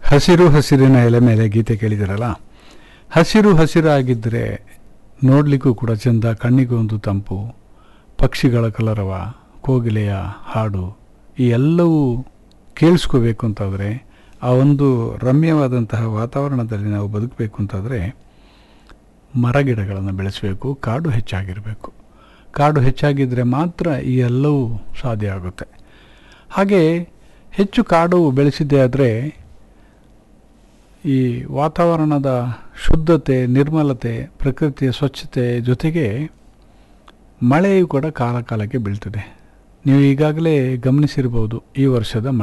ಹಸಿರು ಹಸಿರಿನ ಎಲೆ ಮೇಲೆ ಗೀತೆ ಕೇಳಿದಿರಲ್ಲ ಹಸಿರು ಹಸಿರಾಗಿದ್ದರೆ ನೋಡಲಿಕ್ಕೂ ಕೂಡ ಚೆಂದ ಕಣ್ಣಿಗೂ ಒಂದು ತಂಪು ಪಕ್ಷಿಗಳ ಕಲರವ ಕೋಗಿಲೆಯ ಹಾಡು ಈ ಎಲ್ಲವೂ ಕೇಳಿಸ್ಕೋಬೇಕು ಅಂತಾದರೆ ಆ ಒಂದು ರಮ್ಯವಾದಂತಹ ವಾತಾವರಣದಲ್ಲಿ ನಾವು ಬದುಕಬೇಕು ಅಂತಾದರೆ ಮರಗಿಡಗಳನ್ನು ಬೆಳೆಸಬೇಕು ಕಾಡು ಹೆಚ್ಚಾಗಿರಬೇಕು ಕಾಡು ಹೆಚ್ಚಾಗಿದ್ದರೆ ಮಾತ್ರ ಈ ಎಲ್ಲವೂ ಸಾಧ್ಯ ಆಗುತ್ತೆ ಹಾಗೆ ಹೆಚ್ಚು ಕಾಡು ಬೆಳೆಸಿದ್ದೇ ಆದರೆ ಈ ವಾತಾವರಣದ ಶುದ್ಧತೆ ನಿರ್ಮಲತೆ ಪ್ರಕೃತಿಯ ಸ್ವಚ್ಛತೆ ಜೊತೆಗೆ ಮಳೆಯು ಕೂಡ ಕಾಲ ಕಾಲಕ್ಕೆ ಬೀಳ್ತದೆ ನೀವು ಈಗಾಗಲೇ ಗಮನಿಸಿರ್ಬೋದು ಈ ವರ್ಷದ